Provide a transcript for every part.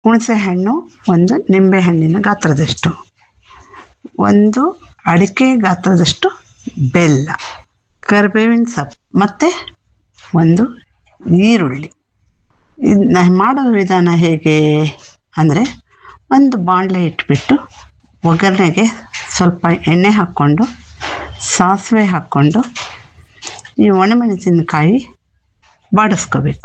ಹುಣಸೆ ಹಣ್ಣು ಒಂದು ನಿಂಬೆ ಹಣ್ಣಿನ ಗಾತ್ರದಷ್ಟು ಒಂದು ಅಡಿಕೆ ಗಾತ್ರದಷ್ಟು ಬೆಲ್ಲ ಕರಿಬೇವಿನ ಸೊಪ್ಪು ಮತ್ತು ಒಂದು ಈರುಳ್ಳಿ ಇದನ್ನ ಮಾಡೋ ವಿಧಾನ ಹೇಗೆ ಅಂದರೆ ಒಂದು ಬಾಣಲೆ ಇಟ್ಬಿಟ್ಟು ಒಗ್ಗರಣೆಗೆ ಸ್ವಲ್ಪ ಎಣ್ಣೆ ಹಾಕ್ಕೊಂಡು ಸಾಸಿವೆ ಹಾಕ್ಕೊಂಡು ಈ ಒಣಮೆಣಸಿನಕಾಯಿ ಬಾಡಿಸ್ಕೋಬೇಕು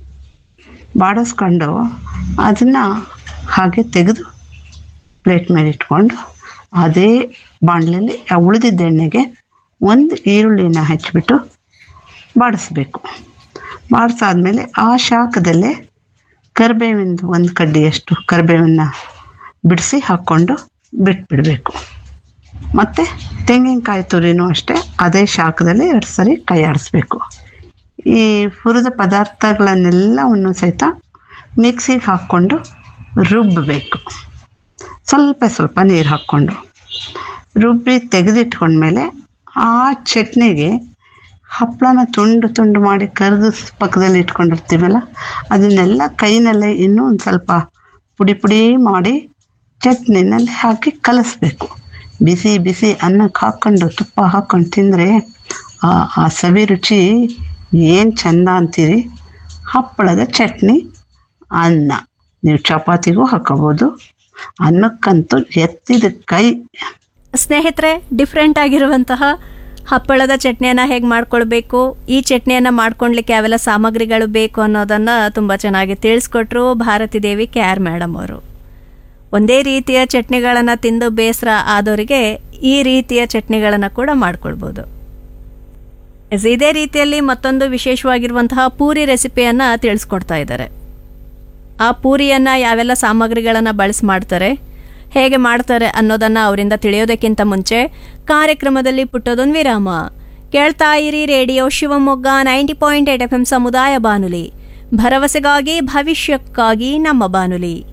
ಬಾಡಿಸ್ಕೊಂಡು ಅದನ್ನು ಹಾಗೆ ತೆಗೆದು ಪ್ಲೇಟ್ ಮೇಲೆ ಇಟ್ಕೊಂಡು ಅದೇ ಬಾಣಲೆಯಲ್ಲಿ ಆ ಉಳಿದಿದ್ದ ಎಣ್ಣೆಗೆ ಒಂದು ಈರುಳ್ಳಿನ ಹಚ್ಚಿಬಿಟ್ಟು ಬಾಡಿಸ್ಬೇಕು ಬಾಡಿಸಾದ್ಮೇಲೆ ಆ ಶಾಖದಲ್ಲೇ ಕರಿಬೇವಿಂದು ಒಂದು ಕಡ್ಡಿಯಷ್ಟು ಕರಿಬೇವನ್ನ ಬಿಡಿಸಿ ಹಾಕ್ಕೊಂಡು ಬಿಟ್ಬಿಡಬೇಕು ಮತ್ತು ತೆಂಗಿನಕಾಯಿ ತುರಿನೂ ಅಷ್ಟೇ ಅದೇ ಶಾಖದಲ್ಲಿ ಎರಡು ಸರಿ ಕೈ ಆಡಿಸ್ಬೇಕು ಈ ಹುರಿದ ಪದಾರ್ಥಗಳನ್ನೆಲ್ಲವನ್ನು ಸಹಿತ ಮಿಕ್ಸಿಗೆ ಹಾಕ್ಕೊಂಡು ರುಬ್ಬಬೇಕು ಸ್ವಲ್ಪ ಸ್ವಲ್ಪ ನೀರು ಹಾಕ್ಕೊಂಡು ರುಬ್ಬಿ ತೆಗೆದಿಟ್ಕೊಂಡ್ಮೇಲೆ ಆ ಚಟ್ನಿಗೆ ಹಪ್ಪಳನ ತುಂಡು ತುಂಡು ಮಾಡಿ ಕರೆದು ಪಕ್ಕದಲ್ಲಿ ಇಟ್ಕೊಂಡಿರ್ತೀವಲ್ಲ ಅದನ್ನೆಲ್ಲ ಕೈನಲ್ಲೇ ಇನ್ನೂ ಒಂದು ಸ್ವಲ್ಪ ಪುಡಿ ಪುಡಿ ಮಾಡಿ ಚಟ್ನಿನಲ್ಲಿ ಹಾಕಿ ಕಲಿಸ್ಬೇಕು ಬಿಸಿ ಬಿಸಿ ಅನ್ನಕ್ಕೆ ಹಾಕ್ಕೊಂಡು ತುಪ್ಪ ಹಾಕ್ಕೊಂಡು ತಿಂದರೆ ಆ ಆ ಸವಿ ರುಚಿ ಏನು ಚಂದ ಅಂತೀರಿ ಹಪ್ಪಳದ ಚಟ್ನಿ ಅನ್ನ ನೀವು ಚಪಾತಿಗೂ ಹಾಕೋಬೋದು ಅನ್ನಕ್ಕಂತೂ ಎತ್ತಿದ ಕೈ ಸ್ನೇಹಿತರೆ ಡಿಫ್ರೆಂಟ್ ಆಗಿರುವಂತಹ ಹಪ್ಪಳದ ಚಟ್ನಿಯನ್ನು ಹೇಗೆ ಮಾಡ್ಕೊಳ್ಬೇಕು ಈ ಚಟ್ನಿಯನ್ನು ಮಾಡ್ಕೊಳ್ಲಿಕ್ಕೆ ಯಾವೆಲ್ಲ ಸಾಮಗ್ರಿಗಳು ಬೇಕು ಅನ್ನೋದನ್ನು ತುಂಬ ಚೆನ್ನಾಗಿ ತಿಳಿಸ್ಕೊಟ್ರು Bharathi Devi K R madam ಅವರು ಒಂದೇ ರೀತಿಯ ಚಟ್ನಿಗಳನ್ನು ತಿಂದು ಬೇಸರ ಆದವರಿಗೆ ಈ ರೀತಿಯ ಚಟ್ನಿಗಳನ್ನು ಕೂಡ ಮಾಡ್ಕೊಳ್ಬೋದು ಎಸ್, ಇದೇ ರೀತಿಯಲ್ಲಿ ಮತ್ತೊಂದು ವಿಶೇಷವಾಗಿರುವಂತಹ ಪೂರಿ ರೆಸಿಪಿಯನ್ನು ತಿಳಿಸ್ಕೊಡ್ತಾ ಇದ್ದಾರೆ ಆ ಪೂರಿಯನ್ನು ಯಾವೆಲ್ಲ ಸಾಮಗ್ರಿಗಳನ್ನು ಬಳಸಿ ಮಾಡ್ತಾರೆ ಹೇಗೆ ಮಾಡ್ತಾರೆ ಅನ್ನೋದನ್ನು ಅವರಿಂದ ತಿಳಿಯೋದಕ್ಕಿಂತ ಮುಂಚೆ ಕಾರ್ಯಕ್ರಮದಲ್ಲಿ ಪುಟ್ಟದೊಂದು ವಿರಾಮ ಕೇಳ್ತಾ ಇರಿ radio Shivamogga ninety point eight F M ಸಮುದಾಯ ಬಾನುಲಿ ಭರವಸೆಗಾಗಿ ಭವಿಷ್ಯಕ್ಕಾಗಿ ನಮ್ಮ ಬಾನುಲಿ